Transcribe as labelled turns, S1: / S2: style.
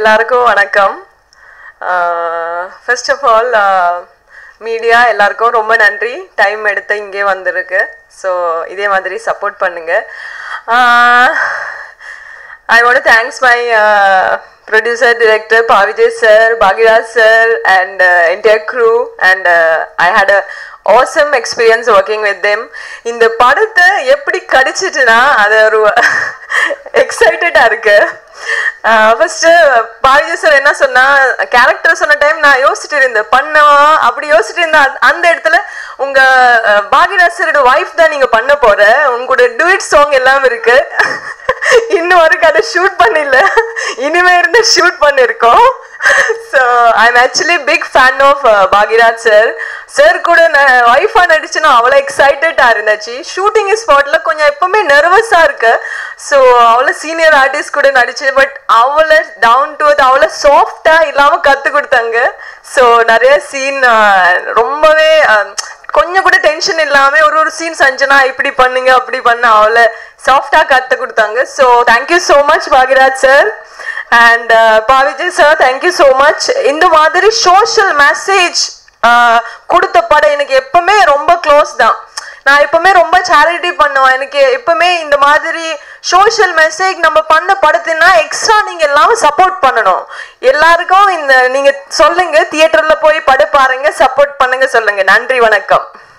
S1: எல்லாருக்கும் வணக்கம் first of all media எல்லாருக்கும் ரொம்ப நன்றி டைம் எடுத்து இங்கே வந்திருக்கு ஸோ இதே மாதிரி சப்போர்ட் பண்ணுங்க I want thanks my producer director Pavijay sir Bhagyaraj sir and entire crew and I had a awesome experience working with them இந்த படத்தை எப்படி கடிச்சிட்டுனா அது ஒரு எக்ஸைட்டடாக இருக்கு ஃபர்ஸ்ட் பாரதி சார் என்ன சொன்னா கேரக்டர் சொன்ன டைம் நான் யோசிச்சுட்டு இருந்தேன் பண்ணவா அப்படி யோசிச்சுட்டு இருந்தேன் அந்த- அந்த இடத்துல உங்க அஹ், பாக்யராஜ் சாரோட ஒய்ஃப் தான் நீங்க பண்ண போற உங்களோட டூயிட் சாங் எல்லாம் இருக்கு இன்னும் வரைக்கும் அதை ஷூட் பண்ணல இனிமே இருந்து ஷூட் பண்ணிருக்கோம் so I am actually big fan of Bhagyaraj sir sir கூட நான் ஒய்ஃபா நடிச்சுனா அவ்வளோ எக்ஸைட்டடா இருந்துச்சு ஷூட்டிங் ஸ்பாட்ல கொஞ்சம் எப்பவுமே நர்வஸா இருக்கு ஸோ அவ்வளோ சீனியர் ஆர்டிஸ்ட் கூட நடிச்சு பட் அவ்வளோ டவுன் டு அவ்வளோ சாஃப்டா இல்லாம கத்து கொடுத்தாங்க ஸோ நிறைய சீன் ரொம்பவே அஹ், கொஞ்சம் கூட டென்ஷன் இல்லாம ஒரு ஒரு சீன் செஞ்சனா இப்படி பண்ணுங்க அப்படி பண்ண அவ்வளோ சாஃப்டா கத்து கொடுத்தாங்க so thank you so much Bhagyaraj sir and Pavijay sir thank you so much இந்த மாதிரி சோஷியல் மெசேஜ் கொடுத்த படம் எனக்கு எப்பவுமே ரொம்ப க்ளோஸ் தான் நான் எப்பவுமே ரொம்ப சேரிட்டி பண்ணுவேன் எனக்கு எப்பவுமே இந்த மாதிரி சோஷியல் மெசேஜ் நம்ம பண்ண படத்தினா எக்ஸ்ட்ரா நீங்க எல்லாம் சப்போர்ட் பண்ணணும் எல்லாருக்கும் இந்த நீங்க சொல்லுங்க தியேட்டர்ல போய் படம் பாருங்க சப்போர்ட் பண்ணுங்க சொல்லுங்க நன்றி வணக்கம்